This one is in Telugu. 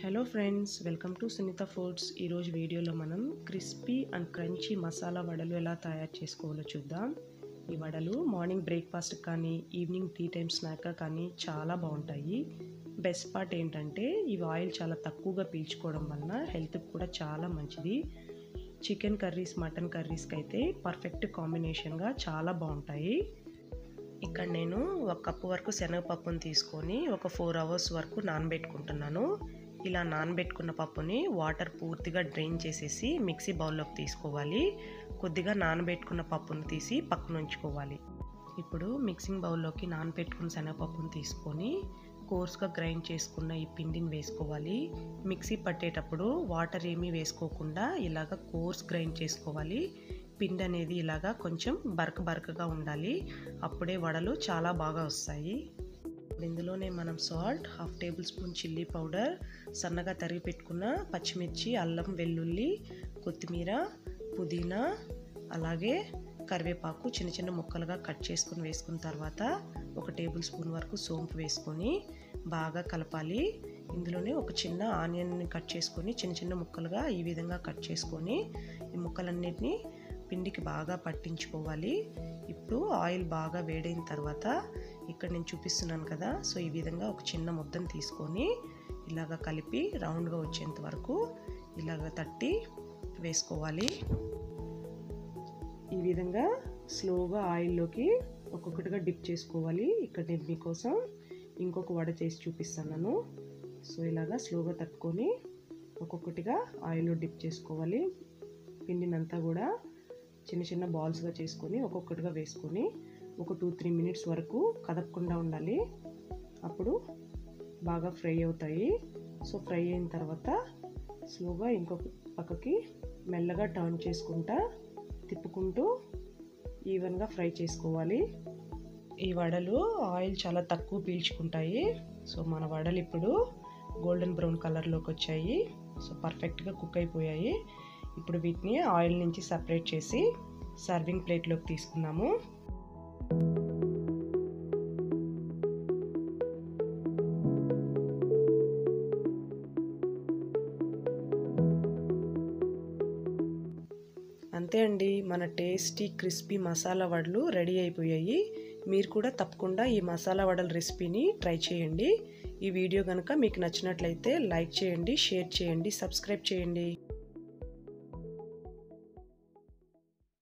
hello friends welcome to Sunitha foods ఈరోజు వీడియోలో మనం క్రిస్పీ అండ్ క్రంచీ మసాలా వడలు ఎలా తయారు చేసుకోవాలో చూద్దాం ఈ వడలు మార్నింగ్ బ్రేక్ఫాస్ట్ కానీ ఈవినింగ్ టీ టైం స్నాక్ కానీ చాలా బాగుంటాయి బెస్ట్ పార్ట్ ఏంటంటే ఇవి ఆయిల్ చాలా తక్కువగా పీల్చుకోవడం వలన హెల్త్కి కూడా చాలా మంచిది చికెన్ కర్రీస్ మటన్ కర్రీస్కి అయితే పర్ఫెక్ట్ కాంబినేషన్గా చాలా బాగుంటాయి ఇక్కడ నేను ఒక కప్పు వరకు శనగపప్పును తీసుకొని ఒక ఫోర్ అవర్స్ వరకు నానబెట్టుకుంటున్నాను ఇలా నానబెట్టుకున్న పప్పుని వాటర్ పూర్తిగా డ్రైన్ చేసేసి మిక్సీ బౌల్లోకి తీసుకోవాలి కొద్దిగా నానబెట్టుకున్న పప్పును తీసి పక్కన ఉంచుకోవాలి ఇప్పుడు మిక్సింగ్ బౌల్లోకి నానబెట్టుకున్న శనగపప్పును తీసుకొని కోర్స్గా గ్రైండ్ చేసుకున్న ఈ పిండిని వేసుకోవాలి మిక్సీ పట్టేటప్పుడు వాటర్ ఏమీ వేసుకోకుండా ఇలాగ కోర్స్ గ్రైండ్ చేసుకోవాలి పిండి అనేది ఇలాగా కొంచెం బరక బరకగా ఉండాలి అప్పుడే వడలు చాలా బాగా వస్తాయి ఇందులోనే మనం salt half tablespoon chilli powder సన్నగా తరిగి పెట్టుకున్న పచ్చిమిర్చి అల్లం వెల్లుల్లి కొత్తిమీర పుదీనా అలాగే కరివేపాకు చిన్న చిన్న ముక్కలుగా కట్ చేసుకుని వేసుకున్న తర్వాత ఒక టేబుల్ స్పూన్ వరకు సోంపు వేసుకొని బాగా కలపాలి ఇందులోనే ఒక చిన్న ఆనియన్ని కట్ చేసుకొని చిన్న చిన్న ముక్కలుగా ఈ విధంగా కట్ చేసుకొని ఈ ముక్కలన్నిటిని పిండికి బాగా పట్టించుకోవాలి ఇప్పుడు ఆయిల్ బాగా వేడైన తర్వాత ఇక్కడ నేను చూపిస్తున్నాను కదా సో ఈ విధంగా ఒక చిన్న ముద్దను తీసుకొని ఇలాగ కలిపి రౌండ్గా వచ్చేంత వరకు ఇలాగ తట్టి వేసుకోవాలి ఈ విధంగా స్లోగా ఆయిల్లోకి ఒక్కొక్కటిగా డిప్ చేసుకోవాలి ఇక్కడ నేను మీకోసం ఇంకొక వడ చేసి చూపిస్తున్నాను సో ఇలాగా స్లోగా తట్టుకొని ఒక్కొక్కటిగా ఆయిల్లో డిప్ చేసుకోవాలి పిండినంతా కూడా చిన్న చిన్న బాల్స్గా చేసుకొని ఒక్కొక్కటిగా వేసుకొని ఒక టూ త్రీ మినిట్స్ వరకు కదపకుండా ఉండాలి అప్పుడు బాగా ఫ్రై అవుతాయి సో ఫ్రై అయిన తర్వాత స్లోగా ఇంకొక పక్కకి మెల్లగా టర్న్ చేసుకుంటా తిప్పుకుంటూ ఈవెన్గా ఫ్రై చేసుకోవాలి ఈ వడలు ఆయిల్ చాలా తక్కువ పీల్చుకుంటాయి సో మన వడలు ఇప్పుడు గోల్డెన్ బ్రౌన్ కలర్లోకి వచ్చాయి సో పర్ఫెక్ట్గా కుక్ అయిపోయాయి ఇప్పుడు వీటిని ఆయిల్ నుంచి సపరేట్ చేసి సర్వింగ్ ప్లేట్లోకి తీసుకున్నాము అంతే అండి మన టేస్టీ క్రిస్పీ మసాలా వడలు రెడీ అయిపోయాయి మీరు కూడా తప్పకుండా ఈ మసాలా వడల రెసిపీని ట్రై చేయండి ఈ వీడియో కనుక మీకు నచ్చినట్లయితే లైక్ చేయండి షేర్ చేయండి సబ్స్క్రైబ్ చేయండి